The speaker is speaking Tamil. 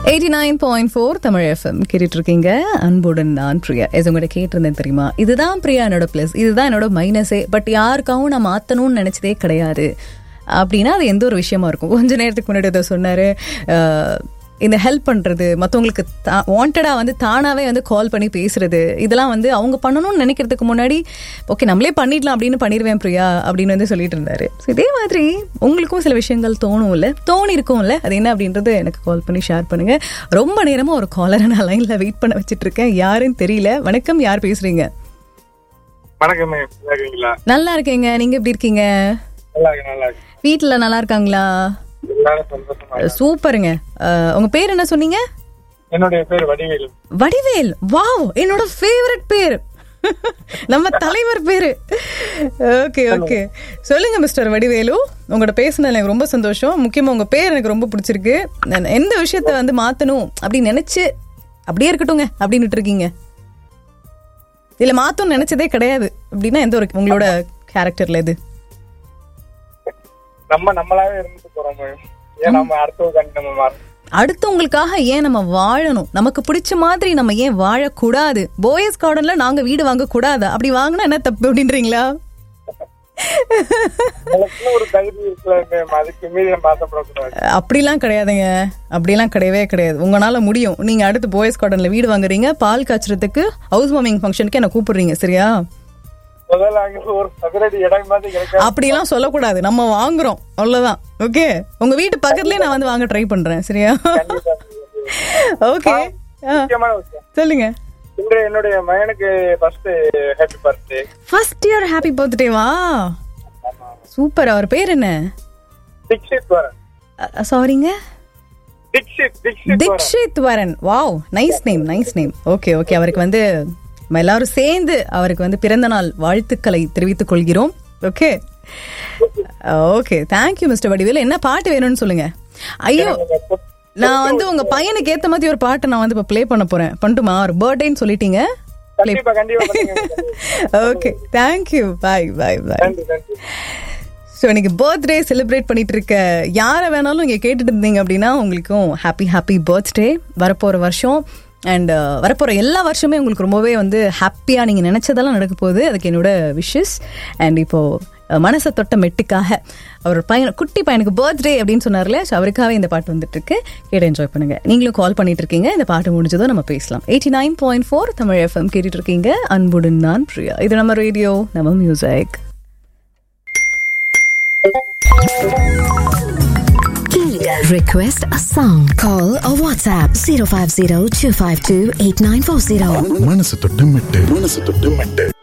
Eighty nine point four Tamil FM கேட்டுட்டு இருக்கீங்க அன்புடன் நான் பிரியா இது உங்கள்கிட்ட கேட்டிருந்தேன் தெரியுமா இதுதான் பிரியா என்னோட ப்ளஸ் இதுதான் என்னோட மைனஸே பட் யாருக்காகவும் நான் மாற்றணும்னு நினச்சதே கிடையாது அப்படின்னா அது எந்த ஒரு விஷயமா இருக்கும் கொஞ்ச நேரத்துக்கு முன்னாடி இதை சொன்னார் இந்த ஹெல்ப் பண்ணுறது மற்றவங்களுக்கு தா வாண்டடாக வந்து தானாகவே வந்து கால் பண்ணி பேசுறது இதெல்லாம் வந்து அவங்க பண்ணணும்னு நினைக்கிறதுக்கு முன்னாடி ஓகே நம்மளே பண்ணிடலாம் அப்படின்னு பண்ணிடுவேன் பிரியா அப்படின்னு வந்து சொல்லிட்டு இருந்தாரு ஸோ இதே மாதிரி உங்களுக்கும் சில விஷயங்கள் தோணும்ல தோணி இருக்கும்ல அது என்ன அப்படின்றது எனக்கு கால் பண்ணி ஷேர் பண்ணுங்க ரொம்ப நேரமாக ஒரு காலரை நான் லைனில் வெயிட் பண்ண வச்சுட்டு இருக்கேன் யாருன்னு தெரியல வணக்கம் யார் பேசுறீங்க வணக்கம் மேம் நல்லா இருக்கீங்களா நல்லா இருக்கேங்க நீங்க எப்படி இருக்கீங்க நல்லா இருக்கு நல்லா இருக்கு வீட்டில் நல்லா இருக்காங்களா எல்லாரும் சந்தோஷமா இருக்காங்க. சூப்பருங்க அஹ், உங்க பேர் என்ன சொன்னீங்க என்னுடைய பேர் வடிவேலு வடிவேல் வாவ் என்னோட ஃபேவரட் பேர் நம்ம தலைவர் பேரு ஓகே ஓகே சொல்லுங்க மிஸ்டர் வடிவேலு உங்களோட பேசுனது எனக்கு ரொம்ப சந்தோஷம் முக்கியமா உங்க பேர் எனக்கு ரொம்ப பிடிச்சிருக்கு நான் எந்த விஷயத்த வந்து மாத்தணும் அப்படின்னு நினைச்சு அப்படியே இருக்கட்டுங்க அப்படின்னு இருக்கீங்க இல்ல மாத்தணும்னு நினைச்சதே கிடையாது அப்படின்னா எந்த ஒரு உங்களோட கேரக்டர்ல இது நம்ம நம்மளாவே இருந்துட்டு போறோம் மேம் ஏன் நம்ம அடுத்தவங்க நம்ம மாறணும் அடுத்தவங்களுக்காக ஏன் நம்ம வாழணும் நமக்கு பிடிச்ச மாதிரி நம்ம ஏன் வாழக்கூடாது போயஸ் கார்டன்ல நாங்க வீடு வாங்க கூடாது அப்படி வாங்கினா என்ன தப்பு அப்படின்றீங்களா எனக்குன்னு ஒரு தகுதி இருக்குல்ல மேம் அதுக்கு மீறி நம்ம ஆசைப்படக்கூடாது அப்படிலாம் கிடையாதுங்க அப்படிலாம் கிடையவே கிடையாது உங்களால முடியும் நீங்க அடுத்து போயஸ் கார்டன்ல வீடு வாங்குறீங்க பால் காய்ச்சறதுக்கு ஹவுஸ் வார்மிங் ஃபங்க்ஷனுக்கு என்ன கூப்பிடுறீங்க சரியா முதல்ல அங்க ஒரு சதுரடி இடம் மாதிரி கிடைக்காது அப்படிலாம் சொல்லக்கூடாது நம்ம வாங்குறோம் அவ்வளவுதான் ஓகே உங்க வீட்டு பக்கத்துலயே நான் வந்து வாங்க ட்ரை பண்றேன் சரியா ஓகே முக்கியமான விஷயம் சொல்லுங்க இன்று என்னுடைய மகனுக்கு first happy birthday first year happy பர்த்டேவா சூப்பர் அவர் பேர் என்ன தீக்ஷித் வரன் சாரிங்க Dikshit Dikshit Varan Dikshith Varan wow nice name nice name okay okay அவருக்கு வந்து நம்ம எல்லாரும் சேர்ந்து அவருக்கு வந்து பிறந்த நாள் வாழ்த்துக்களை தெரிவித்துக் கொள்கிறோம் okay okay thank you mister Vadivel என்ன பாட்டு வேணும்னு சொல்லுங்க ஐயோ நான் வந்து உங்க பையனுக்கு ஏத்த மாதிரி ஒரு பாட்டை நான் வந்து இப்ப ப்ளே பண்ண போறேன் பண்ணட்டுமா ஒரு பர்த்டேன்னு சொல்லிட்டீங்க கண்டிப்பா கண்டிப்பா பண்ணுங்க. ஓகே தேங்க்யூ பாய் பாய் பாய் நன்றி நன்றி ஸோ இன்னைக்கு பர்த்டே செலிப்ரேட் பண்ணிட்டு இருக்க யாரை வேணாலும் இங்கே கேட்டுட்டு இருந்தீங்க அப்படின்னா உங்களுக்கும் ஹாப்பி ஹாப்பி பர்த்டே வரப்போகிற வருஷம் அண்ட் வரப்போகிற எல்லா வருஷமே உங்களுக்கு ரொம்பவே வந்து ஹாப்பியாக நீங்கள் நினச்சதெல்லாம் நடக்க போகுது அதுக்கு என்னோட விஷஸ் அண்ட் இப்போது மனசை தொட்ட மெட்டுக்காக அவர் பையன் குட்டி பையனுக்கு பர்த்டே அப்படின்னு சொன்னார்ல ஸோ அவருக்காகவே இந்த பாட்டு வந்துட்டு இருக்கு கேட்டு என்ஜாய் பண்ணுங்க நீங்களும் கால் பண்ணிட்டு இருக்கீங்க இந்த பாட்டு முடிஞ்சதும் நம்ம பேசலாம் eighty nine point four Tamil FM கேட்டுட்டு இருக்கீங்க அன்புடன் நான் பிரியா இது நம்ம ரேடியோ நம்ம music Request a song. Call or WhatsApp 050 252 8940. மனசு தொட்டு மெட்டு மனசு தொட்டு மெட்டு